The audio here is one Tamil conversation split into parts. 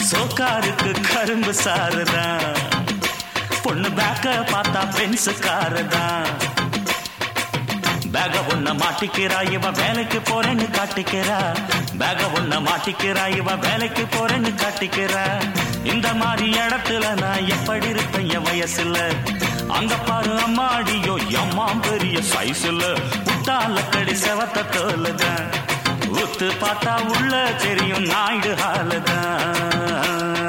சோக்காருக்கு கரும்பு சாருதான் பொண்ணு பேக்க பார்த்தா பென்சு காருதான் பேக ஒன்ன மாட்டிக்கிறா இவ வேலைக்கு போறேன்னு காட்டிக்கிறா பேக ஒன்ன மாட்டிக்கிறா இவ வேலைக்கு போறேன்னு காட்டிக்கிறா இந்த மாதிரி இடத்துல நான் எப்படி இருப்பேன் என் வயசுல அங்க பாரு அம்மாடியோ அம்மா பெரிய சைஸ்ல முட்டால கடி செவத்த தோலுதான் உத்து பார்த்தா உள்ள தெரியும் நாயுடு ஹாலுதான்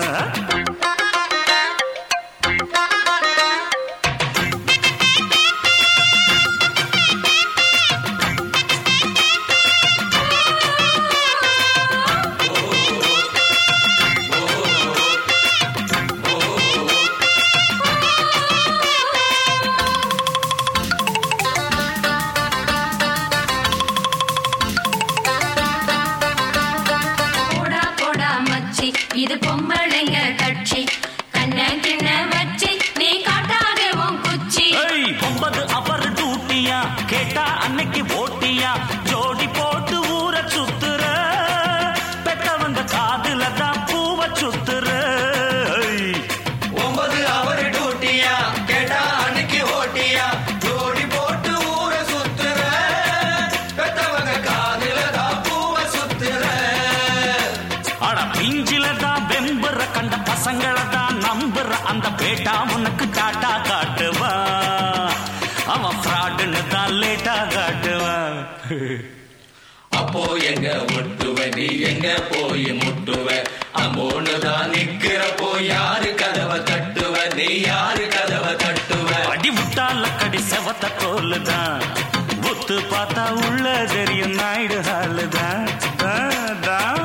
போடா போடா மச்சி இது பொம்பளைங்க கட்சி கண்ண கிண்ண வச்சி நீ காட்டாத உன் குச்சி ஏய் ஒன்பது அவர் டூட்டியா கேட்டா அன்னைக்கு ஓட்டியா ஜோடி போட்டு ஊர சுத்துற பெத்தவங்க காதுல தான் பூவ சுத்துற ஏய், ஒன்பது அவர் டூட்டியா கேட்டா அன்னைக்கு ஓட்டியா ஜோடி போட்டு ஊர சுத்துற பெத்தவங்க காதுல தான் பூவ சுத்துற அட பிஞ்சில தான் வெம்புற கண்ட பசங்கள தான் நம்புற அந்த பேட்டா உனக்கு டாட்டா காட்டுவா அவன் ஃப்ராடுன்னு தான் லேட்டா காட்டுவான் அப்போ எங்க ஒட்டுவ நீ எங்க போய் முட்டுவ அம்மோன்னு தான் நிக்கிறப்போ யாரு கதவை தட்டுவ நீ யாரு கதவை தட்டுவ அடி விட்டால கடி செவத்த தோலுதான் புத்து பார்த்தா உள்ள தெரியும் நாயுடு ஹாலுதான் தான், தான்.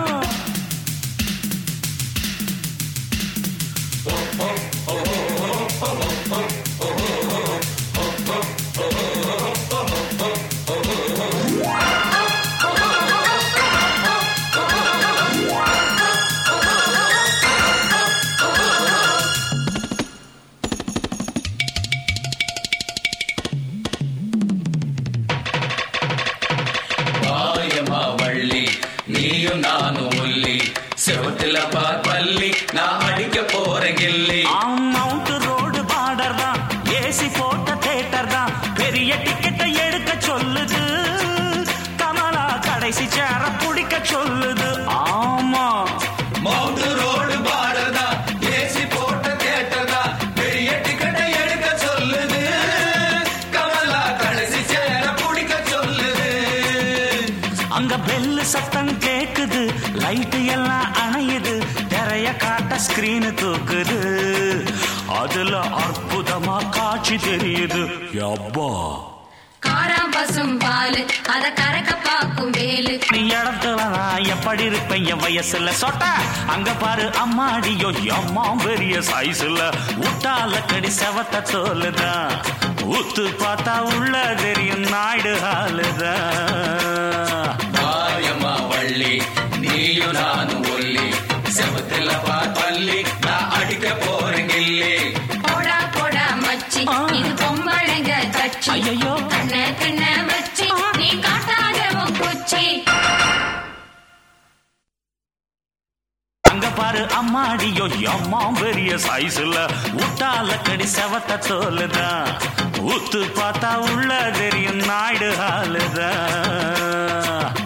வாயமா வள்ளி நீயும் நானும் ஒல்லி செவத்துல பார் பள்ளி நான் அடிக்க போறேன் கில்லி ஆம், மவுண்ட் ரோடு பார்டர் தான் ஏசி போட்ட தேட்டர் தான் பெரிய டிக்கெட்டை எடுக்க சொல்லுது கமலா கடைசி சேர பிடிக்க சொல்லுது ஆமா மவுண்ட் ரோடு பாடதா ஏசி போட்ட தேட்டதா பெரிய டிக்கெட்டை எடுக்க சொல்லுது கமலா கடைசி சேர பிடிக்க சொல்லுது அங்க பெல்லு சத்தம் கேக்குது லைட் எல்லாம் அணையுது திரைய காட்ட ஸ்கிரீன் தூக்குது அதுல அற்புதமா காட்சி தெரியுது யப்பா காராம் பசும் பாலு அத கறக்க பாக்கும் வேலு நீ இடத்துல நான் எப்படி இருப்பேன் என் வயசுல சொட்ட அங்க பாரு அம்மாடியோ அம்மா பெரிய சைஸ்ல உட்டால கடி செவத்த தோலுதான் ஊத்து பார்த்தா உள்ள தெரியும் நாயுடு ஹாலுதான் வாயமா வள்ளி நீயும் நானும் ஒல்லி செவத்துல பார் பள்ளி நான் அடிக்க போறேன் கில்லி போடா போடா மச்சி ஆ. இது பொம்பளைங்க கட்சி ஐயையோ. கண்ண கிண்ண வச்சி நீ காட்டாத உன் குச்சி அங்க பாரு அம்மாடியோ அம்மா பெரிய சைஸ்ல உட்டால கடி செவத்த தோலுதான் ஊத்து பார்த்தா உள்ள தெரியும் நாயுடு ஹாலுதான்